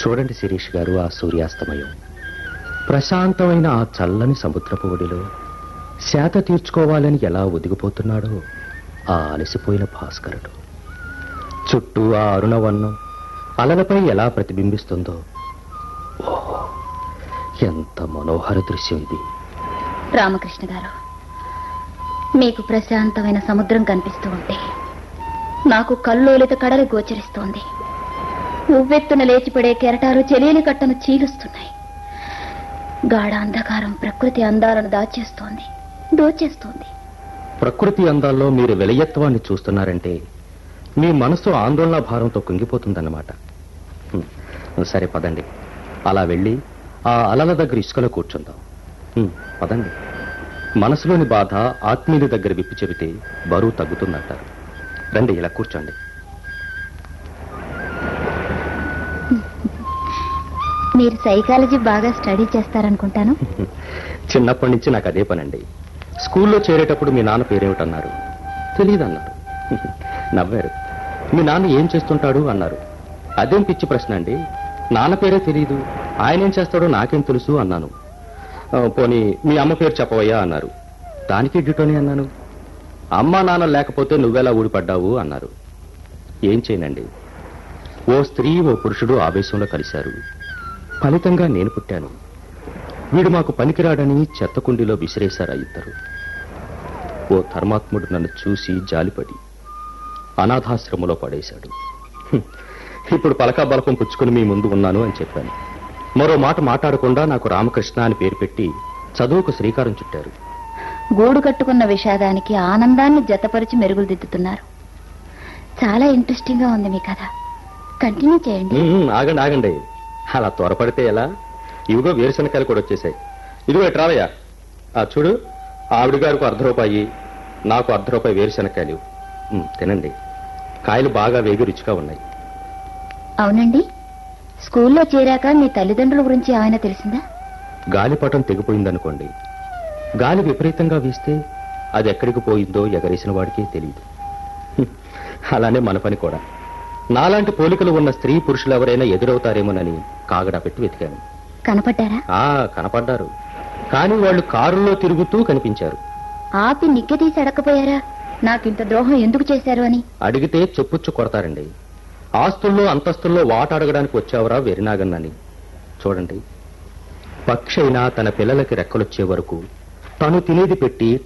చూడండి శిరీష్ గారు ఆ సూర్యాస్తమయం ప్రశాంతమైన ఆ చల్లని సముద్రపు ఒడిలో శాత తీర్చుకోవాలని ఎలా ఒదిగిపోతున్నాడో ఆ అలసిపోయిన భాస్కరుడు చుట్టూ ఆ అరుణవన్నం అలలపై ఎలా ప్రతిబింబిస్తుందో ఓహో ఎంత మనోహర దృశ్యం ఇది రామకృష్ణ గారు మీకు ప్రశాంతమైన సముద్రం కనిపిస్తూ ఉంటే నాకు కల్లోలిత కడలి గోచరిస్తోంది ఉవ్వెత్తున లేచిపడే కెరటాలు చెలియని కట్టను చీలుస్తున్నాయి గాఢ అంధకారం ప్రకృతి అందాలను దాచేస్తోంది దోచేస్తోంది ప్రకృతి అందాల్లో మీరు వెలయత్వాన్ని చూస్తున్నారంటే మీ మనసు ఆందోళన భారంతో కుంగిపోతుందన్నమాట హ్మ్. సరే పదండి అలా వెళ్ళి ఆ అలల దగ్గర ఇసుకలో కూర్చుందాం హ్మ్, పదండి మనసులోని బాధ ఆత్మీయుల దగ్గర విప్పి చెబితే బరువు తగ్గుతుందంటారు రండి ఇలా కూర్చోండి మీరు సైకాలజీ బాగా స్టడీ చేస్తారనుకుంటాను చిన్నప్పటి నుంచి నాకు అదే పనండి స్కూల్లో చేరేటప్పుడు మీ నాన్న పేరేమిటన్నారు తెలియదన్నారు నవ్వారు మీ నాన్న ఏం చేస్తుంటాడు అన్నారు అదేం పిచ్చి ప్రశ్న అండి నాన్న పేరే తెలియదు ఆయన ఏం చేస్తాడో నాకేం తెలుసు అన్నాను "ఆ, పోనీ మీ అమ్మ పేరు చెప్పవయ్యా అన్నారు దానికి డ్యూటోని అన్నాను అమ్మా నాన్న లేకపోతే నువ్వెలా ఊడిపడ్డావు అన్నారు ఏం చేయనండి ఓ స్త్రీ ఓ పురుషుడు ఆవేశంలో కలిశారు ఫలితంగా నేను పుట్టాను వీడు మాకు పనికిరాడని చెత్త కుండీలో విసిరేశారు ఆ ఇద్దరు ఓ ధర్మాత్ముడు నన్ను చూసి జాలిపడి అనాథాశ్రమంలో పడేశాడు హ్మ్. ఇప్పుడు పలకా బలకం పుచ్చుకుని మీ ముందు ఉన్నాను అని చెప్పాను మరో మాట మాట్లాడకుండా నాకు రామకృష్ణ అని పేరు పెట్టి చదువుకు శ్రీకారం చుట్టారు గూడు కట్టుకున్న విషాదానికి ఆనందాన్ని జతపరిచి మెరుగులు దిద్దుతున్నారు చాలా ఇంట్రెస్టింగ్ గా ఉంది మీ కథ కంటిన్యూ చేయండి ఉమ్, ఆగండి ఆగండి అలా త్వరపడితే ఎలా ఇవిగో వేరుశనకాయలు కూడా వచ్చేసాయి ఇదిగో ఇటు రావయ్యా ఆ చూడు ఆవిడ గారికి అర్ధ రూపాయి నాకు అర్ధ రూపాయి వేరుశనకాయలు ఉమ్, తినండి కాయలు బాగా వేగి రుచిగా ఉన్నాయి అవునండి స్కూల్లో చేరాక మీ తల్లిదండ్రుల గురించి ఏమైనా తెలిసిందా గాలిపటం తెగిపోయిందనుకోండి గాలి విపరీతంగా వీస్తే అది ఎక్కడికి పోయిందో ఎగరేసిన వాడికే తెలియదు హ్మ్. అలానే మన పని కూడా నాలాంటి పోలికలు ఉన్న స్త్రీ పురుషులు ఎవరైనా ఎదురవుతారేమోనని కాగడా పెట్టి వెతికాను కనపడ్డారా ఆ కనపడ్డారు కానీ వాళ్ళు కారులో తిరుగుతూ కనిపించారు ఆపి నిగ్గ తీసి అడకపోయారా నాకింత ద్రోహం ఎందుకు చేశారు అని అడిగితే చెప్పుచ్చు కొడతారండి ఆస్తుల్లో అంతస్తుల్లో వాట అడగడానికి వచ్చావరా వెరినాగన్నని చూడండి పక్షి అయినా తన పిల్లలకి రెక్కలొచ్చే వరకు తను తినేది పెట్టి